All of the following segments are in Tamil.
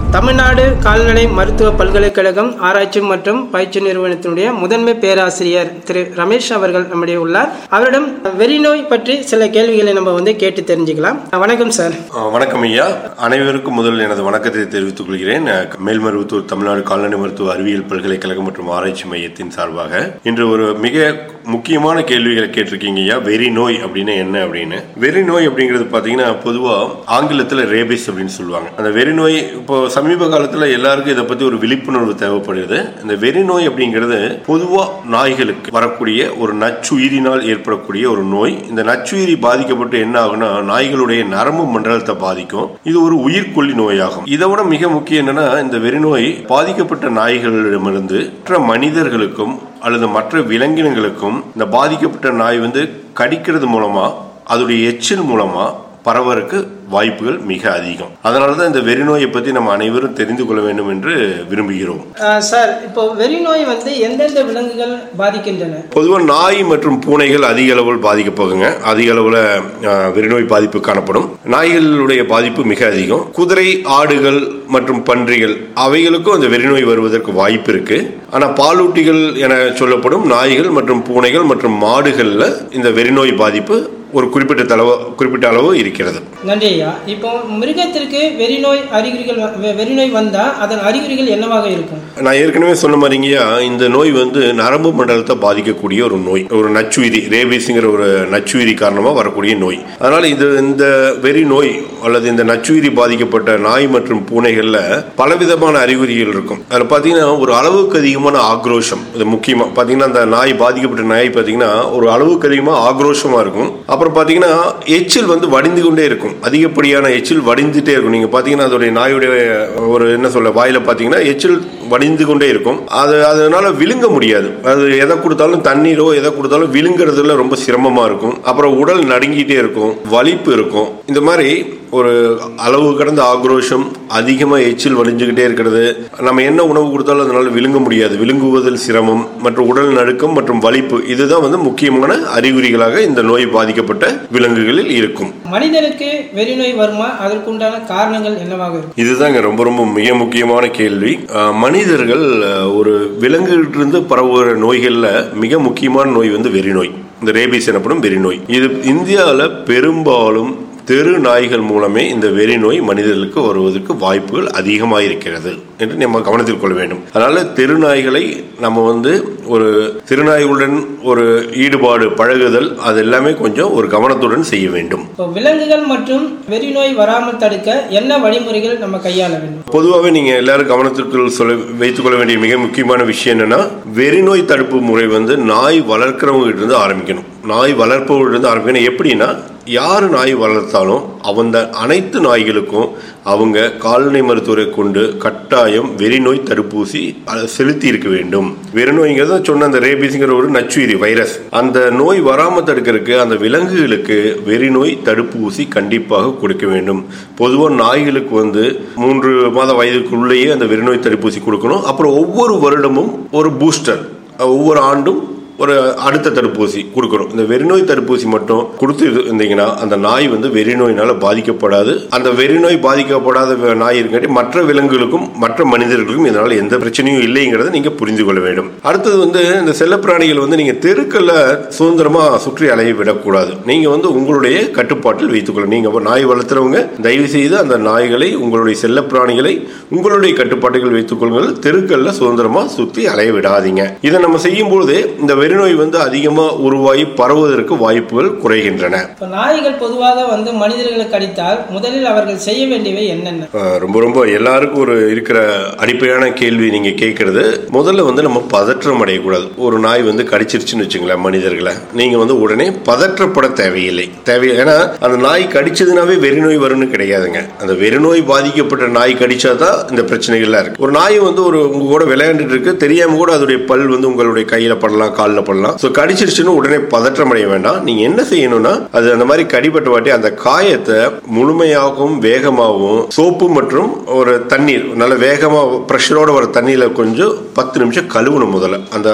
தமிழ்நாடு கால்நடை மருத்துவ பல்கலைக்கழகம் ஆராய்ச்சி மற்றும் பயிற்சி நிறுவனத்தினுடைய முதன்மை பேராசிரியர் திரு ரமேஷ் அவர்கள் நம்முடைய உள்ளார் அவரிடம் வெறிநோய் பற்றி சில கேள்விகளை நம்ம வந்து கேட்டு தெரிஞ்சுக்கலாம் வணக்கம் சார் அஹ் வணக்கம் ஐயா அனைவருக்கும் முதல் எனது வணக்கத்தை தெரிவித்துக் கொள்கிறேன் அஹ் மேல்மருவத்தூர் தமிழ்நாடு கால்நடை மருத்துவ அறிவியல் பல்கலைக்கழகம் மற்றும் ஆராய்ச்சி மையத்தின் சார்பாக இன்று ஒரு மிக முக்கியமான கேள்விகளை கேட்டிருக்கீங்க ஐயா வெறி நோய் அப்படின்னு என்ன அப்படின்னு வெறி நோய் அப்படிங்கிறது பாத்தீங்கன்னா பொதுவா ஆங்கிலத்துல ரேபிஸ் அப்படின்னு சொல்லுவாங்க அந்த வெறி நோய் இப்போ சமீப காலத்துல எல்லாருக்கும் இதை பத்தி ஒரு விழிப்புணர்வு தேவைப்படுது இந்த வெறி நோய் அப்படிங்கிறது பொதுவா நாய்களுக்கு வரக்கூடிய ஒரு நச்சுயிரினால் ஏற்படக்கூடிய ஒரு நோய் இந்த நச்சுயிரி பாதிக்கப்பட்டு என்ன ஆகும்னா நாய்களுடைய நரம்பு மண்டலத்தை பாதிக்கும் இது ஒரு உயிர்கொல்லி நோயாகும் இதை விட மிக முக்கியம் என்னன்னா இந்த வெறிநோய் பாதிக்கப்பட்ட நாய்களிடமிருந்து மற்ற மனிதர்களுக்கும் அல்லது மற்ற விலங்கினங்களுக்கும் இந்த பாதிக்கப்பட்ட நாய் வந்து கடிக்கிறது மூலமா அதோடைய எச்சில் மூலமா பரவருக்கு வாய்ப்புகள் மிக அதிகம் அதனால தான் இந்த வெறிநோயை பற்றி நம்ம அனைவரும் தெரிந்து கொள்ள வேண்டும் என்று விரும்புகிறோம் அஹ் சார் இப்போ வெறிநோய் வந்து எந்தெந்த விலங்குகள் பாதிக்கின்றன பொதுவாக நாய் மற்றும் பூனைகள் அதிக அளவில் பாதிக்கப்படுங்க அதிக அளவில் வெறிநோய் பாதிப்பு காணப்படும் நாய்களுடைய பாதிப்பு மிக அதிகம் குதிரை ஆடுகள் மற்றும் பன்றிகள் அவைகளுக்கும் அந்த வெறிநோய் வருவதற்கு வாய்ப்பு இருக்கு ஆனால் பாலூட்டிகள் என சொல்லப்படும் நாய்கள் மற்றும் பூனைகள் மற்றும் மாடுகளில் இந்த வெறிநோய் பாதிப்பு ஒரு குறிப்பிட்ட அளவு குறிப்பிட்ட அளவு இருக்கிறது நன்றி ஐயா இப்போ மிருகத்திற்கு வெறிநோய் அறிகுறிகள் வ- வெ- வெறிநோய் வந்தா அதன் அறிகுறிகள் என்னவாக இருக்கும் நான் ஏற்கனவே சொன்ன மாதிரிங்கய்யா இந்த நோய் வந்து நரம்பு மண்டலத்தை பாதிக்கக்கூடிய ஒரு நோய் ஒரு நச்சுயிரி ரேபிஸ்ங்கிற ஒரு நச்சுயிரி காரணமாக வரக்கூடிய நோய் அதனால இது இந்த வெறி நோய் அல்லது இந்த நச்சுயிரி பாதிக்கப்பட்ட நாய் மற்றும் பூனைகளில் பலவிதமான அறிகுறிகள் இருக்கும் அதில் பார்த்தீங்கன்னா ஒரு அளவுக்கு அதிகமான ஆக்ரோஷம் இது முக்கியமாக பார்த்தீங்கன்னா அந்த நாய் பாதிக்கப்பட்ட நாய் பார்த்தீங்கன்னா ஒரு அளவுக்கு அதிகமாக ஆக்ரோஷமாக இருக்கும் அப்புறம் பார்த்தீங்கன்னா எச்சில் வந்து வடிந்து கொண்டே இருக்கும் அதிகப்படியான எச்சில் வடிந்துட்டே இருக்கும் நீங்கள் பார்த்தீங்கன்னா அதோடைய நாயுடைய ஒரு என்ன சொல்ல வாயில பார்த்தீங்கன்னா எச்சில் வடிந்து கொண்டே இருக்கும் அது அதனால விழுங்க முடியாது அது எதை கொடுத்தாலும் தண்ணீரோ எதை கொடுத்தாலும் விழுங்குறதுல ரொம்ப சிரமமா இருக்கும் அப்புறம் உடல் நடுங்கிட்டே இருக்கும் வலிப்பு இருக்கும் இந்த மாதிரி ஒரு அளவு கடந்த ஆக்ரோஷம் அதிகமாக எச்சில் வடிஞ்சுக்கிட்டே இருக்கிறது நம்ம என்ன உணவு கொடுத்தாலும் அதனால விழுங்க முடியாது விழுங்குவதில் சிரமம் மற்றும் உடல் நடுக்கம் மற்றும் வலிப்பு இதுதான் வந்து முக்கியமான அறிகுறிகளாக இந்த நோய் பாதிக்கப்பட்ட விலங்குகளில் இருக்கும் மனிதனுக்கு வெறிநோய் வருமா அதற்குண்டான காரணங்கள் என்னவாக இருக்கும் இதுதாங்க ரொம்ப ரொம்ப மிக முக்கியமான கேள்வி அஹ், மனிதர்கள் அஹ், ஒரு விலங்குகளிலிருந்து பரவுகிற நோய்களில் மிக முக்கியமான நோய் வந்து வெறிநோய் இந்த ரேபிஸ் எனப்படும் வெறிநோய் இது இந்தியாவில் பெரும்பாலும் தெரு நாய்கள் மூலமே இந்த வெறி நோய் மனிதர்களுக்கு வருவதற்கு வாய்ப்புகள் அதிகமாக இருக்கிறது என்று நம்ம கவனத்தில் கொள்ள வேண்டும் அதனால தெரு நாய்களை நம்ம வந்து ஒரு திருநாய்களுடன் ஒரு ஈடுபாடு பழகுதல் அது எல்லாமே கொஞ்சம் ஒரு கவனத்துடன் செய்ய வேண்டும் இப்போ விலங்குகள் மற்றும் வெறிநோய் வராமல் தடுக்க என்ன வழிமுறைகள் நம்ம கையாள வேண்டும் பொதுவாகவே நீங்க எல்லாரும் கவனத்திற்குள் சொல்ல வைத்துக் கொள்ள வேண்டிய மிக முக்கியமான விஷயம் என்னன்னா வெறிநோய் தடுப்பு முறை வந்து நாய் வளர்க்கிறவங்க கிட்ட இருந்து ஆரம்பிக்கணும் நாய் வளர்ப்பவர்கள் இருந்து ஆரம்பிக்கணும் எப்படின்னா யார் நாய் வளர்த்தாலும் அந்த அனைத்து நாய்களுக்கும் அவங்க கால்நடை மருத்துவரை கொண்டு கட்டாயம் வெறிநோய் தடுப்பூசி அஹ், செலுத்தி இருக்க வேண்டும் வெறிநோய்ங்கிறது சொன்ன அந்த ரேபிஸ்ங்கிற ஒரு நச்சுயிரி வைரஸ் அந்த நோய் வராம தடுக்கிறதுக்கு அந்த விலங்குகளுக்கு வெறிநோய் தடுப்பூசி கண்டிப்பாக கொடுக்க வேண்டும் பொதுவாக நாய்களுக்கு வந்து மூன்று மாத வயதுக்குள்ளேயே அந்த வெறிநோய் தடுப்பூசி கொடுக்கணும் அப்புறம் ஒவ்வொரு வருடமும் ஒரு பூஸ்டர் ஒவ்வொரு ஆண்டும் ஒரு அடுத்த தடுப்பூசி கொடுக்கணும் இந்த வெறிநோய் தடுப்பூசி மட்டும் கொடுத்து இருந்தீங்கன்னா அந்த நாய் வந்து வெறிநோயினால பாதிக்கப்படாது அந்த வெறிநோய் பாதிக்கப்படாத வே- நாய் இருக்காட்டி மற்ற விலங்குகளுக்கும் மற்ற மனிதர்களுக்கும் இதனால எந்த பிரச்சனையும் இல்லைங்கிறத நீங்க புரிந்து கொள்ள வேண்டும் அடுத்தது வந்து இந்த செல்லப்பிராணிகள் வந்து நீங்க தெருக்கல்ல சுதந்திரமா சுற்றி அலைய விடக்கூடாது நீங்க வந்து உங்களுடைய கட்டுப்பாட்டில் வைத்துக்கொள்ள நீங்க ஒரு நாய் வளர்த்துறவங்க தயவு செய்து அந்த நாய்களை உங்களுடைய செல்லப்பிராணிகளை உங்களுடைய கட்டுப்பாட்டுகள் வைத்துக் கொள்ளுங்கள் தெருக்கல்ல சுதந்திரமா சுற்றி அலைய விடாதீங்க இதை நம்ம செய்யும் பொழுது இந்த வெறிநோய் வந்து அதிகமா உருவாகி பரவுவதற்கு வாய்ப்புகள் குறைகின்றன இப்போ நாய்கள் பொதுவாக வந்து மனிதர்களை கடித்தால் முதலில் அவர்கள் செய்ய வேண்டியவை என்னென்ன அஹ் ரொம்ப ரொம்ப எல்லாருக்கும் ஒரு இருக்கிற அடிப்படையான கேள்வி நீங்க கேட்கறது முதல்ல வந்து நம்ம பதற்றம் அடையக்கூடாது ஒரு நாய் வந்து கடிச்சிருச்சுன்னு வச்சுங்களேன் மனிதர்களை நீங்க வந்து உடனே பதற்றப்பட தேவையில்லை தேவை ஏன்னா அந்த நாய் கடிச்சதுனாவே வெறிநோய் வரும்னு கிடையாதுங்க அந்த வெறிநோய் பாதிக்கப்பட்ட நாய் கடிச்சாதான் இந்த பிரச்சனைகள்லாம் இருக்கு ஒரு நாய் வந்து ஒரு உங்க கூட விளையாண்டுட்டு இருக்கு தெரியாம கூட அதோடைய பல் வந்து உங்களுடைய கையில படலாம் காலில் பண்ணலாம் ஸோ கடிச்சிருச்சுன்னு உடனே பதற்றம் அடைய வேண்டாம் நீங்க என்ன செய்யணும்னா அது அந்த மாதிரி கடிபட்ட வாட்டி அந்த காயத்தை முழுமையாகவும் வேகமாகவும் சோப்பு மற்றும் ஒரு தண்ணீர் நல்ல வேகமா ப்ரெஷரோட வர தண்ணியில கொஞ்சம் பத்து நிமிஷம் கழுவணும் முதல்ல அந்த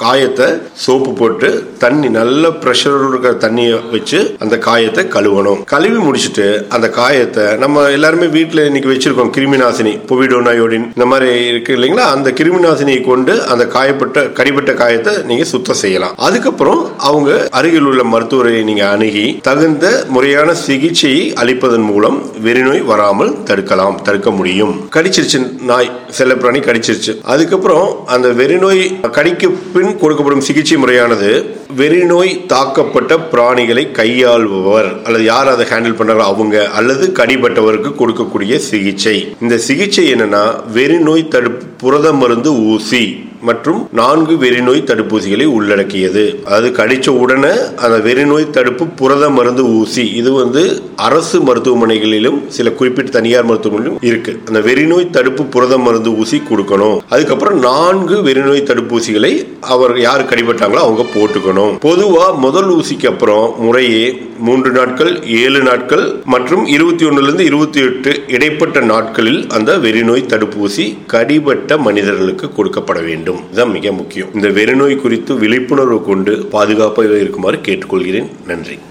காயத்தை சோப்பு போட்டு தண்ணி நல்ல ப்ரெஷர் இருக்கிற தண்ணியை வச்சு அந்த காயத்தை கழுவணும் கழுவி முடிச்சுட்டு அந்த காயத்தை நம்ம எல்லாருமே வீட்டில் இன்னைக்கு வச்சிருக்கோம் கிருமி நாசினி பொவிடோனாயோடின் இந்த மாதிரி இருக்கு இல்லைங்களா அந்த கிருமி நாசினியை கொண்டு அந்த காயப்பட்ட கடிபட்ட காயத்தை நீங்க சுத்தம் செய்யலாம் அதுக்கப்புறம் அவங்க அருகில் உள்ள மருத்துவரை நீங்க அணுகி தகுந்த முறையான சிகிச்சையை அளிப்பதன் மூலம் வெறிநோய் வராமல் தடுக்கலாம் தடுக்க முடியும் கடிச்சிருச்சு நாய் செல்லப்பிராணி கடிச்சிருச்சு அதுக்கப்புறம் அந்த வெறிநோய் கடிக்கு பின் கொடுக்கப்படும் சிகிச்சை முறையானது வெறிநோய் தாக்கப்பட்ட பிராணிகளை கையாள்பவர் அல்லது யார் அதை ஹேண்டில் பண்றாங்களோ அவங்க அல்லது கடிபட்டவருக்கு கொடுக்கக்கூடிய சிகிச்சை இந்த சிகிச்சை என்னன்னா வெறிநோய் தடுப்பு புரத மருந்து ஊசி மற்றும் நான்கு வெறிநோய் தடுப்பூசிகளை உள்ளடக்கியது அது கடிச்ச உடனே அந்த வெறிநோய் தடுப்பு புரத மருந்து ஊசி இது வந்து அரசு மருத்துவமனைகளிலும் சில குறிப்பிட்ட தனியார் மருத்துவமனையிலும் இருக்கு அந்த வெறிநோய் தடுப்பு புரத மருந்து ஊசி கொடுக்கணும் அதுக்கப்புறம் நான்கு வெறிநோய் தடுப்பூசிகளை அவர் யார் கடிபட்டாங்களோ அவங்க போட்டுக்கணும் பொதுவா முதல் ஊசிக்கு அப்புறம் முறையே மூன்று நாட்கள் ஏழு நாட்கள் மற்றும் இருபத்தி ஒன்னுல இருந்து இருபத்தி எட்டு இடைப்பட்ட நாட்களில் அந்த வெறிநோய் தடுப்பூசி கடிபட்ட மனிதர்களுக்கு கொடுக்கப்பட வேண்டும் இதுதான் மிக முக்கியம் இந்த வெறிநோய் குறித்து விழிப்புணர்வு கொண்டு பாதுகாப்பாக இருக்குமாறு கேட்டுக்கொள்கிறேன் நன்றி